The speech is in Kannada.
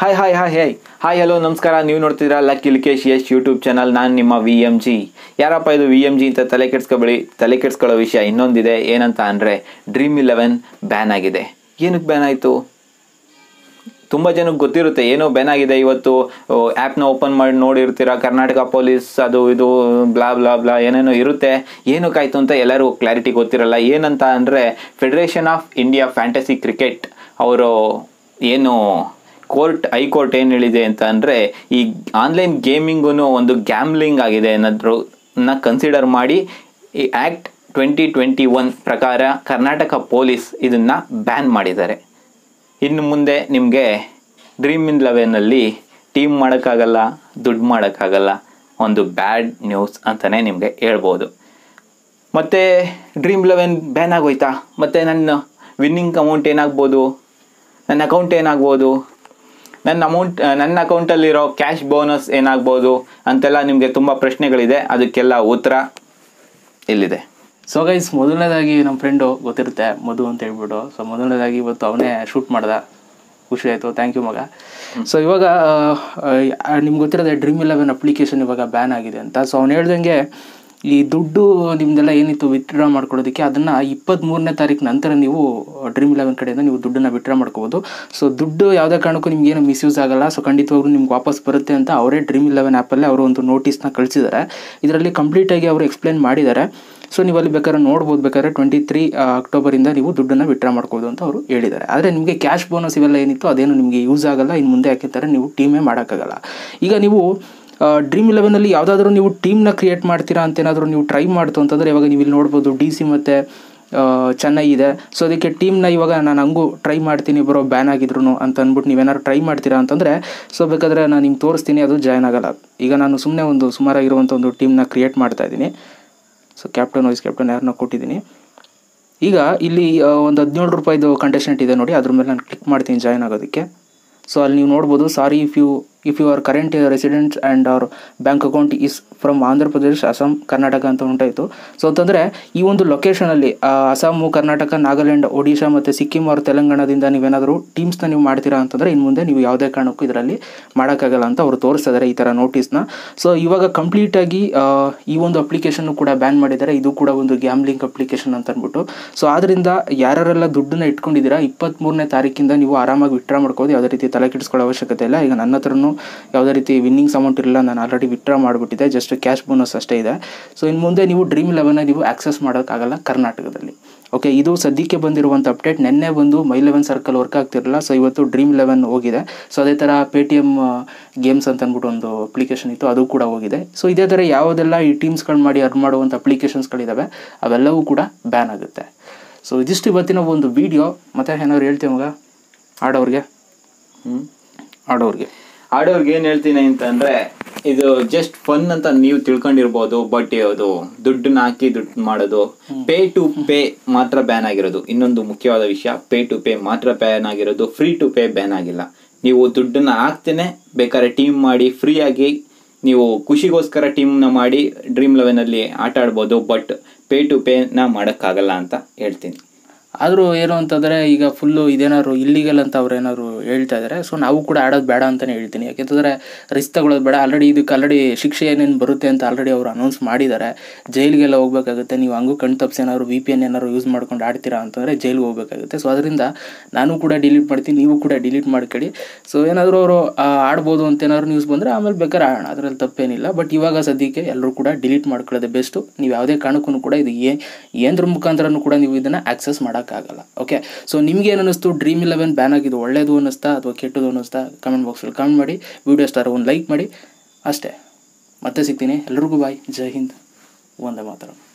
hi hi hi hi hi hello ನಮಸ್ಕಾರ ನೀವು ನೋಡ್ತಿದ್ದೀರಾ Lucky Likesh Yash YouTube channel ನಾನು ನಿಮ್ಮ ವಿ ಎಮ್ ಜಿ ಯಾರಪ್ಪ ಇದು ವಿ ಎಮ್ ಜಿ ಅಂತ ತಲೆ ಕೆಡ್ಸ್ಕೊಬೇಡಿ ತಲೆ ಕೆಡ್ಸ್ಕೊಳ್ಳೋ ವಿಷಯ ಇನ್ನೊಂದಿದೆ ಏನಂತ ಅಂದರೆ ಡ್ರೀಮ್ ಇಲೆವೆನ್ ಬ್ಯಾನ್ ಆಗಿದೆ ಏನಕ್ಕೆ ಬ್ಯಾನ್ ಆಯಿತು ತುಂಬ ಜನಕ್ಕೆ ಗೊತ್ತಿರುತ್ತೆ ಏನೋ ಬ್ಯಾನ್ ಆಗಿದೆ ಇವತ್ತು ಆ್ಯಪ್ನ ಓಪನ್ ಮಾಡಿ ನೋಡಿರ್ತೀರ ಕರ್ನಾಟಕ ಪೊಲೀಸ್ ಅದು ಇದು ಬ್ಲಾ ಬ್ಲಾ ಬ್ಲಾ ಏನೇನೋ ಇರುತ್ತೆ ಏನಕ್ಕಾಯ್ತು ಅಂತ ಎಲ್ಲರೂ ಕ್ಲಾರಿಟಿ ಗೊತ್ತಿರಲ್ಲ ಏನಂತ ಅಂದರೆ federation of India fantasy cricket ಅವರು ಏನು ಕೋರ್ಟ್ ಹೈಕೋರ್ಟ್ ಏನು ಹೇಳಿದೆ ಅಂತ ಅಂದರೆ ಈ ಆನ್ಲೈನ್ ಗೇಮಿಂಗೂ ಒಂದು ಗ್ಯಾಮ್ಲಿಂಗ್ ಆಗಿದೆ ಅನ್ನೋದ್ರನ್ನ ಕನ್ಸಿಡರ್ ಮಾಡಿ ಈ ಆ್ಯಕ್ಟ್ ಟ್ವೆಂಟಿ ಟ್ವೆಂಟಿ ಒನ್ ಪ್ರಕಾರ ಕರ್ನಾಟಕ ಪೊಲೀಸ್ ಇದನ್ನು ಬ್ಯಾನ್ ಮಾಡಿದ್ದಾರೆ ಇನ್ನು ಮುಂದೆ ನಿಮಗೆ ಡ್ರೀಮ್ ಇನ್ ಲೆವೆನಲ್ಲಿ ಟೀಮ್ ಮಾಡೋಕ್ಕಾಗಲ್ಲ ದುಡ್ಡು ಮಾಡೋಕ್ಕಾಗಲ್ಲ ಒಂದು ಬ್ಯಾಡ್ ನ್ಯೂಸ್ ಅಂತಲೇ ನಿಮಗೆ ಹೇಳ್ಬೋದು ಮತ್ತು ಡ್ರೀಮ್ ಲೆವೆನ್ ಬ್ಯಾನ್ ಆಗೋಯ್ತಾ ಮತ್ತು ನನ್ನ ವಿನ್ನಿಂಗ್ ಅಮೌಂಟ್ ಏನಾಗ್ಬೋದು ನನ್ನ ಅಕೌಂಟ್ ಏನಾಗ್ಬೋದು ನನ್ನ ಅಮೌಂಟ್ ನನ್ನ ಅಕೌಂಟಲ್ಲಿರೋ ಕ್ಯಾಶ್ ಬೋನಸ್ ಏನಾಗ್ಬೋದು ಅಂತೆಲ್ಲ ನಿಮಗೆ ತುಂಬ ಪ್ರಶ್ನೆಗಳಿದೆ ಅದಕ್ಕೆಲ್ಲ ಉತ್ತರ ಇಲ್ಲಿದೆ ಸೊ ಗೈಸ್ ಮೊದಲನೇದಾಗಿ ನಮ್ಮ ಫ್ರೆಂಡು ಗೊತ್ತಿರುತ್ತೆ ಮಧು ಅಂತ ಹೇಳ್ಬಿಟ್ಟು ಸೊ ಮೊದಲನೇದಾಗಿ ಇವತ್ತು ಅವನೇ ಶೂಟ್ ಮಾಡ್ದ ಖುಷಿ ಆಯಿತು ಥ್ಯಾಂಕ್ ಯು ಮಗ ಸೊ ಇವಾಗ ನಿಮ್ಗೆ ಗೊತ್ತಿರೋದೆ ಡ್ರೀಮ್ ಇಲೆವೆನ್ ಅಪ್ಲಿಕೇಶನ್ ಇವಾಗ ಬ್ಯಾನ್ ಆಗಿದೆ ಅಂತ ಸೊ ಅವ್ನು ಹೇಳ್ದಂಗೆ ಈ ದುಡ್ಡು ನಿಮ್ದೆಲ್ಲ ಏನಿತ್ತು ವಿತ್ಡ್ರಾ ಮಾಡ್ಕೊಳ್ಳೋದಕ್ಕೆ ಅದನ್ನು ಇಪ್ಪತ್ತ್ಮೂರನೇ ತಾರೀಕು ನಂತರ ನೀವು ಡ್ರೀಮ್ ಇಲೆವೆನ್ ಕಡೆಯಿಂದ ನೀವು ದುಡ್ಡನ್ನು ವಿತ್ಡ್ರಾ ಮಾಡ್ಕೋಬೋದು ಸೊ ದುಡ್ಡು ಯಾವುದೇ ಕಾರಣಕ್ಕೂ ನಿಮ್ಗೆ ಏನು ಮಿಸ್ಯೂಸ್ ಆಗಲ್ಲ ಸೊ ಖಂಡಿತವಾಗ್ಲೂ ನಿಮ್ಗೆ ವಾಪಸ್ ಬರುತ್ತೆ ಅಂತ ಅವರೇ ಡ್ರೀಮ್ ಇಲೆವೆನ್ ಆ್ಯಪಲ್ಲೇ ಅವರು ಒಂದು ನೋಟಿಸ್ನ ಕಳಿಸಿದ್ದಾರೆ ಇದರಲ್ಲಿ ಕಂಪ್ಲೀಟಾಗಿ ಅವರು ಎಕ್ಸ್ಪ್ಲೇನ್ ಮಾಡಿದ್ದಾರೆ ಸೊ ನೀವು ಅಲ್ಲಿ ಬೇಕಾದ್ರೆ ನೋಡ್ಬೋದು ಬೇಕಾದ್ರೆ ಟ್ವೆಂಟಿ ತ್ರೀ ಅಕ್ಟೋಬರಿಂದ ನೀವು ದುಡ್ಡನ್ನು ವಿತ್ಡ್ರಾ ಮಾಡ್ಬೋದು ಅಂತ ಅವರು ಹೇಳಿದ್ದಾರೆ ಆದರೆ ನಿಮಗೆ ಕ್ಯಾಶ್ ಬೋನಸ್ ಇವೆಲ್ಲ ಏನಿತ್ತು ಅದೇನು ನಿಮಗೆ ಯೂಸ್ ಆಗಲ್ಲ ಇನ್ನು ಮುಂದೆ ಹಾಕಿರ್ತಾರೆ ನೀವು ಟೀಮೇ ಮಾಡೋಕ್ಕಾಗಲ್ಲ ಈಗ ನೀವು ಡ್ರೀಮ್ ಇಲೆವೆನಲ್ಲಿ ಯಾವುದಾದ್ರೂ ನೀವು ಟೀಮ್ನ ಕ್ರಿಯೇಟ್ ಮಾಡ್ತೀರಾ ಅಂತ ಏನಾದರೂ ನೀವು ಟ್ರೈ ಮಾಡ್ತು ಅಂತಂದರೆ ಇವಾಗ ನೀವು ಇಲ್ಲಿ ನೋಡ್ಬೋದು ಡಿ ಸಿ ಮತ್ತು ಚೆನ್ನೈ ಇದೆ ಸೊ ಅದಕ್ಕೆ ಟೀಮ್ನ ಇವಾಗ ನಾನು ಹಂಗೂ ಟ್ರೈ ಮಾಡ್ತೀನಿ ಬರೋ ಬ್ಯಾನ್ ಆಗಿದ್ರು ಅಂತ ಅಂದ್ಬಿಟ್ಟು ನೀವೇನಾದ್ರು ಟ್ರೈ ಮಾಡ್ತೀರಾ ಅಂತಂದರೆ ಸೊ ಬೇಕಾದರೆ ನಾನು ನಿಮ್ಗೆ ತೋರಿಸ್ತೀನಿ ಅದು ಜಾಯ್ನ್ ಆಗಲ್ಲ ಈಗ ನಾನು ಸುಮ್ಮನೆ ಒಂದು ಸುಮಾರಾಗಿರುವಂಥ ಒಂದು ಟೀಮ್ನ ಕ್ರಿಯೇಟ್ ಮಾಡ್ತಾ ಇದ್ದೀನಿ ಸೊ ಕ್ಯಾಪ್ಟನ್ ವೈಸ್ ಕ್ಯಾಪ್ಟನ್ ಯಾರನ್ನ ಕೊಟ್ಟಿದ್ದೀನಿ ಈಗ ಇಲ್ಲಿ ಒಂದು ಹದಿನೇಳು ರೂಪಾಯಿದು ಕಂಟೆಸ್ಟೆಂಟ್ ಇದೆ ನೋಡಿ ಅದ್ರ ಮೇಲೆ ನಾನು ಕ್ಲಿಕ್ ಮಾಡ್ತೀನಿ ಜಾಯ್ನ್ ಆಗೋದಕ್ಕೆ ಸೊ ಅಲ್ಲಿ ನೀವು ನೋಡ್ಬೋದು sorry if you if you are current residents and our bank account is from Andhra Pradesh Assam Karnataka ಅಂತ ಉಂಟಾಯಿತು ಸೊ ಅಂತಂದರೆ ಈ ಒಂದು ಲೊಕೇಶನಲ್ಲಿ ಅಸ್ಸಾಮು ಕರ್ನಾಟಕ ನಾಗಾಲ್ಯಾಂಡ್ ಒಡಿಶಾ ಮತ್ತು ಸಿಕ್ಕಿಂ ಅವ್ರ ತೆಲಂಗಾಣದಿಂದ ನೀವೇನಾದರೂ ಟೀಮ್ಸ್ನ ನೀವು ಮಾಡ್ತೀರಾ ಅಂತಂದರೆ ಇನ್ನು ಮುಂದೆ ನೀವು ಯಾವುದೇ ಕಾರಣಕ್ಕೂ ಇದರಲ್ಲಿ ಮಾಡೋಕ್ಕಾಗಲ್ಲ ಅಂತ ಅವರು ತೋರಿಸ್ತಾ ಇದ್ದಾರೆ ಈ ಥರ ನೋಟಿಸ್ನ ಸೊ ಇವಾಗ ಕಂಪ್ಲೀಟಾಗಿ ಈ ಒಂದು ಅಪ್ಲಿಕೇಶನ್ ಕೂಡ ಬ್ಯಾನ್ ಮಾಡಿದ್ದಾರೆ ಇದು ಕೂಡ ಒಂದು ಗ್ಯಾಮ್ಲಿಂಗ್ ಅಪ್ಲಿಕೇಶನ್ ಅಂತ ಅಂದ್ಬಿಟ್ಟು ಸೊ ಆದ್ದರಿಂದ ಯಾರ್ಯಾರೆಲ್ಲ ದುಡ್ಡನ್ನ ಇಟ್ಕೊಂಡಿದ್ದೀರಾ ಇಪ್ಪತ್ತ್ಮೂರನೇ ತಾರೀಕಿಂದ ನೀವು ಆರಾಮಾಗಿ ವಿತ್ಡ್ರಾ ಮಾಡ್ಕೋದು ಯಾವುದೇ ರೀತಿ ತಲೆ ಕೆಡಿಸ್ಕೊಳ್ಳೋ ಅವಶ್ಯಕತೆ ಇಲ್ಲ ಈಗ ನನ್ನ ಹತ್ರನೂ ಯಾವುದೇ ರೀತಿ ವಿನ್ನಿಂಗ್ಸ್ ಅಮೌಂಟ್ ಇರಲ್ಲ ನಾನು ಆಲ್ರೆಡಿ ವಿತ್ಡ್ರಾ ಮಾಡಿಬಿಟ್ಟಿದ್ದೆ ಜಸ್ಟ್ ಕ್ಯಾಶ್ ಬೋನಸ್ ಅಷ್ಟೇ ಇದೆ ಸೊ ಇನ್ನು ಮುಂದೆ ನೀವು ಡ್ರೀಮ್ ಲೆವೆನ್ನ ನೀವು ಆಕ್ಸೆಸ್ ಮಾಡೋಕ್ಕಾಗಲ್ಲ ಕರ್ನಾಟಕದಲ್ಲಿ ಓಕೆ ಇದು ಸದ್ಯಕ್ಕೆ ಬಂದಿರುವಂಥ ಅಪ್ಡೇಟ್ ನಿನ್ನೆ ಬಂದು ಮೈ ಲೆವೆನ್ ಸರ್ಕಲ್ ವರ್ಕ್ ಆಗ್ತಿರಲಿಲ್ಲ ಸೊ ಇವತ್ತು ಡ್ರೀಮ್ ಲೆವೆನ್ ಹೋಗಿದೆ ಸೊ ಅದೇ ಥರ ಪೇ ಟಿ ಎಮ್ ಗೇಮ್ಸ್ ಅಂತ ಅಂದ್ಬಿಟ್ಟು ಒಂದು ಅಪ್ಲಿಕೇಶನ್ ಇತ್ತು ಅದು ಕೂಡ ಹೋಗಿದೆ ಸೊ ಇದೇ ಥರ ಯಾವುದೆಲ್ಲ ಈ ಟೀಮ್ಸ್ಗಳು ಮಾಡಿ ಅರ್ನ್ ಮಾಡುವಂಥ ಅಪ್ಲಿಕೇಶನ್ಸ್ಗಳಿದ್ದಾವೆ ಅವೆಲ್ಲವೂ ಕೂಡ ಬ್ಯಾನ್ ಆಗುತ್ತೆ ಸೊ ಇದಿಷ್ಟು ಇವತ್ತಿನ ಒಂದು ವಿಡಿಯೋ ಮತ್ತೆ ಏನಾದ್ರು ಹೇಳ್ತೀವಿ ಮಗ ಆಡೋರಿಗೆ ಹ್ಞೂ ಆಡೋರಿಗೆ ಆಡೋರ್ಗೆ ಏನು ಹೇಳ್ತೀನಿ ಅಂತ ಅಂದರೆ ಇದು ಜಸ್ಟ್ ಫನ್ ಅಂತ ನೀವು ತಿಳ್ಕೊಂಡಿರ್ಬೋದು ಬಟ್ ಅದು ದುಡ್ಡನ್ನ ಹಾಕಿ ದುಡ್ಡು ಮಾಡೋದು ಪೇ ಟು ಪೇ ಮಾತ್ರ ಬ್ಯಾನ್ ಆಗಿರೋದು ಇನ್ನೊಂದು ಮುಖ್ಯವಾದ ವಿಷಯ ಪೇ ಟು ಪೇ ಮಾತ್ರ ಬ್ಯಾನ್ ಆಗಿರೋದು ಫ್ರೀ ಟು ಪೇ ಬ್ಯಾನ್ ಆಗಿಲ್ಲ ನೀವು ದುಡ್ಡನ್ನ ಹಾಕ್ತೇನೆ ಬೇಕಾದ್ರೆ ಟೀಮ್ ಮಾಡಿ ಫ್ರೀಯಾಗಿ ನೀವು ಖುಷಿಗೋಸ್ಕರ ಟೀಮ್ನ ಮಾಡಿ ಡ್ರೀಮ್ ಲೆವೆನಲ್ಲಿ ಆಟ ಆಡ್ಬೋದು ಬಟ್ ಪೇ ಟು ಪೇನ ಮಾಡೋಕ್ಕಾಗಲ್ಲ ಅಂತ ಹೇಳ್ತೀನಿ ಆದರೂ ಏನು ಅಂತಂದರೆ ಈಗ ಫುಲ್ಲು ಇದೇನಾದ್ರು ಇಲ್ಲಿಗಲ್ ಅಂತ ಅವ್ರು ಏನಾದ್ರು ಹೇಳ್ತಾ ಇದ್ದಾರೆ ಸೊ ನಾವು ಕೂಡ ಆಡೋದು ಬೇಡ ಅಂತಲೇ ಹೇಳ್ತೀನಿ ಯಾಕೆಂತಂದರೆ ರಿಸ್ಕ್ ತಗೊಳ್ಳೋದು ಬೇಡ ಆಲ್ರೆಡಿ ಇದಕ್ಕೆ ಆಲ್ರೆಡಿ ಶಿಕ್ಷೆ ಏನೇನು ಬರುತ್ತೆ ಅಂತ ಆಲ್ರೆಡಿ ಅವರು ಅನೌನ್ಸ್ ಮಾಡಿದ್ದಾರೆ ಜೈಲಿಗೆಲ್ಲ ಹೋಗ್ಬೇಕಾಗುತ್ತೆ ನೀವು ಹಂಗೂ ಕಣ್ ತಪ್ಪಿಸಿ ಏನಾದ್ರು ವಿ ಪಿ ಎನ್ ಏನಾದ್ರು ಯೂಸ್ ಮಾಡ್ಕೊಂಡು ಆಡ್ತೀರಾ ಅಂತಂದರೆ ಜೈಲಿಗೆ ಹೋಗ್ಬೇಕಾಗುತ್ತೆ ಸೊ ಅದರಿಂದ ನಾನು ಕೂಡ ಡಿಲೀಟ್ ಮಾಡ್ತೀನಿ ನೀವು ಕೂಡ ಡಿಲೀಟ್ ಮಾಡ್ಕೊಳ್ಳಿ ಸೊ ಏನಾದರೂ ಅವರು ಆಡ್ಬೋದು ಅಂತ ಏನಾದ್ರು ನ್ಯೂಸ್ ಬಂದರೆ ಆಮೇಲೆ ಬೇಕಾದ್ರೆ ಆಡೋಣ ಅದರಲ್ಲಿ ತಪ್ಪೇನಿಲ್ಲ ಬಟ್ ಇವಾಗ ಸದ್ಯಕ್ಕೆ ಎಲ್ಲರೂ ಕೂಡ ಡಿಲೀಟ್ ಮಾಡ್ಕೊಳ್ಳೋದೇ ಬೆಸ್ಟು ನೀವು ಯಾವುದೇ ಕಾರಣಕ್ಕೂ ಕೂಡ ಇದು ಏ ಏನದ್ರ ಮುಖಾಂತರನೂ ಕೂಡ ನೀವು ಇದನ್ನು ಆಕ್ಸೆಸ್ ಮಾಡೋಕ್ಕಾಗಲ್ಲ ಓಕೆ ಸೊ ನಿಮ್ಗೆ ಏನು ಅನ್ನಿಸ್ತು ಡ್ರೀಮ್ ಇಲೆವೆನ್ ಬ್ಯಾನ್ ಆಗಿದ್ದು ಒಳ್ಳೇದು ಅನ್ನಿಸ್ತಾ ಅಥವಾ ಕೆಟ್ಟದು ಅನ್ನಿಸ್ತಾ ಕಮೆಂಟ್ ಬಾಕ್ಸಲ್ಲಿ ಕಮೆಂಟ್ ಮಾಡಿ ವೀಡಿಯೋ ಸ್ಟಾರ್ ಒಂದು ಲೈಕ್ ಮಾಡಿ ಅಷ್ಟೇ ಮತ್ತೆ ಸಿಗ್ತೀನಿ ಎಲ್ರಿಗೂ ಬಾಯ್ ಜೈ ಹಿಂದ್ ಒಂದೇ ಮಾತ್ರ